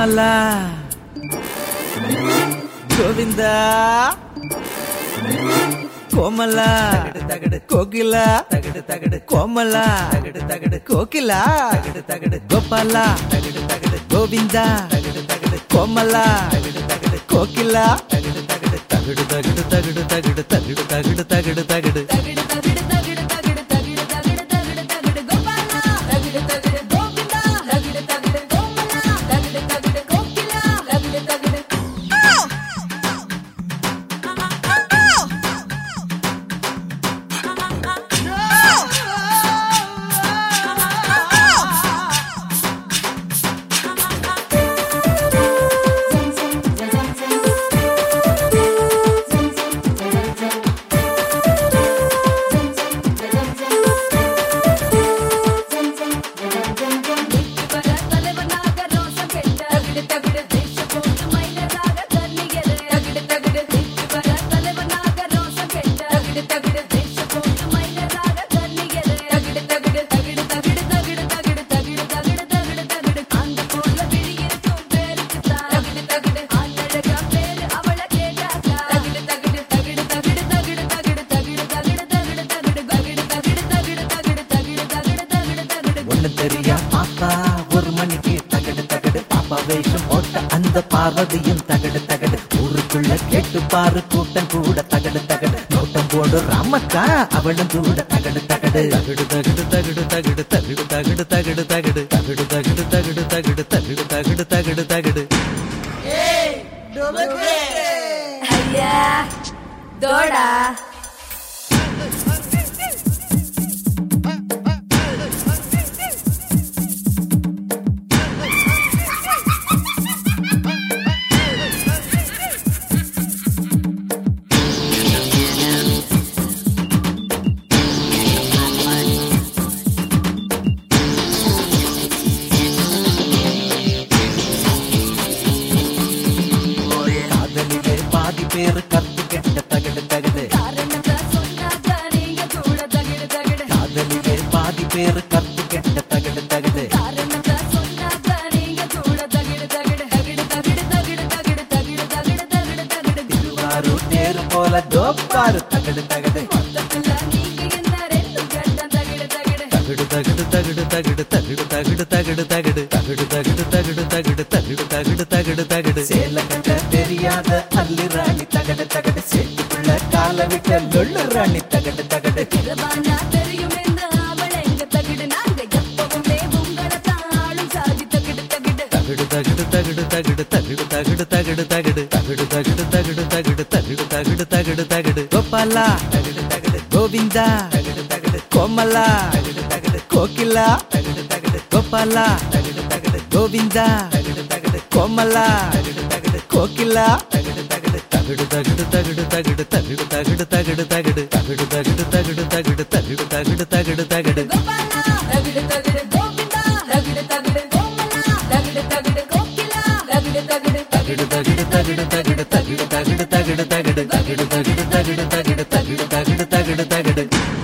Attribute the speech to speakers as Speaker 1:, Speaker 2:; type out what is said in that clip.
Speaker 1: కోమల గోవింద కోమల తగడు కోకిల తగడు తగడు కోమల తగడు తగడు కోకిల తగడు తగడు గోపాల తగడు తగడు గోవింద తగడు తగడు కోమల తగడు తగడు కోకిల తగడు తగడు తగడు తగడు తగడు తగడు తగడు తగడు తగడు తగడు
Speaker 2: తగిడు తగిడు తగిడు తగిడు తగిడు తగిడు తగిడు తగిడు గోపాల తగిడు తగిడు గోవింద తగిడు తగిడు కోమల తగిడు తగిడు కోకిల తగిడు తగిడు வர தலைவனாக ரோசம் கெட்ட தகிடு தகிடு தேச போட்டு மைனராக கண்ணியது தகிடு தகிடு வர தலைவனாக ரோசம் கெட்ட தகிடு தகிடு தேச போட்டு மைனராக கண்ணியது தகிடு தகிடு தகிடு தகிடு தகிடு தகிடு தகிடு தகிடு தகிடு தகிடு அந்த போல விழியிருக்கும் பேருக்கு தான் தகிடு தகிடு ஆண்டழகா பேரு அவள கேட்டாக்கா தகிடு தகிடு தகிடு தகிடு தகிடு தகிடு தகிடு தகிடு தகிடு தகிடு தகிடு தகிடு தகிடு தகிடு தகிடு தகிடு தகிடு தகிடு
Speaker 1: ஒண்ணு தெரியா பாப்பா ஒரு மணிக்கு தகடு தகடு பாப்பா வேஷம் போட்ட அந்த பார்வதியும் தகடு தகடு ஊருக்குள்ள கேட்டு பாரு கூட்டம் கூட தகடு தகடு நோட்டம் போடு ராமக்கா அவளும் கூட தகடு தகடு தகடு தகடு தகடு தகடு தகடு தகடு தகடு தகடு தகடு தகடு தகடு தகடு தகடு தகடு தகடு தகடு
Speaker 2: ஐயா தோடா
Speaker 1: காதலிலே பாதி பேரு கத்து கெட்ட தகடு தகடு
Speaker 2: காரணத்தை சொன்னாக்க நீங்க கூட தகிடு தகிடு
Speaker 1: காதலிலே பாதி பேரு கத்து கெட்ட தகடு தகடு
Speaker 2: காரணத்தை சொன்னாக்க நீங்க கூட தகிடு தகிடு தகிடு தகிடு தகிடு தகிடு தகிடு தகிடு தகிடு தகிடு
Speaker 1: திருவாரூர் தேரு போல தோப்பாரு தகடு தகடு
Speaker 2: மொத்தத்துல நீங்க என்ன ரெண்டும் கெட்ட தகிடு தகிடு
Speaker 1: தகடு தகடு தகடு தகடு தகடு தகடு தகடு தகடு தகடு தகடு தகடு தகடு தகடு தகடு தகடு சேல கட்ட தெரியாத அல்லி ராணி தகடு தகடு சேட்டுக்குள்ள கால விட்ட லொள்ளு ராணி தகடு தகடு
Speaker 2: கிழவானா தெரியும் என்ன அவள் எங்க தகிடு நாங்க எப்பவுமே உங்களை தாளும் சாதி தகிடு தகிடு
Speaker 1: தகடு தகடு தகடு தகடு தகடு தகடு தகடு தகடு தகடு தகடு தகடு தகடு தகடு தகடு தகடு தகடு கோபாலா தகடு தகடு கோவிந்தா தகடு தகடு கோமலா தகடு தகடு கோகிலா தகடு தகடு கோபாலா தகடு தகடு கோவிந்தா தகடு தகடு கோமலா தகடு தகடு கோகிலா தகடு தகடு தகடு தகடு தகடு தகடு தகடு தகடு தகடு தகடு தகடு தகடு தகடு தகடு தகடு தகடு தகடு தகடு
Speaker 2: கோபாலா தகிடு தகிடு கோவிந்தா தகிடு தகிடு கோமலா தகிடு தகிடு கோகிலா தகிடு தகிடு
Speaker 1: தகிடு தகிடு தகிடு தகிடு தகிடு தகிடு தகிடு தகிடு தகிடு தகிடு தகிடு தகிடு தகிடு தகிடு தகிடு தகிடு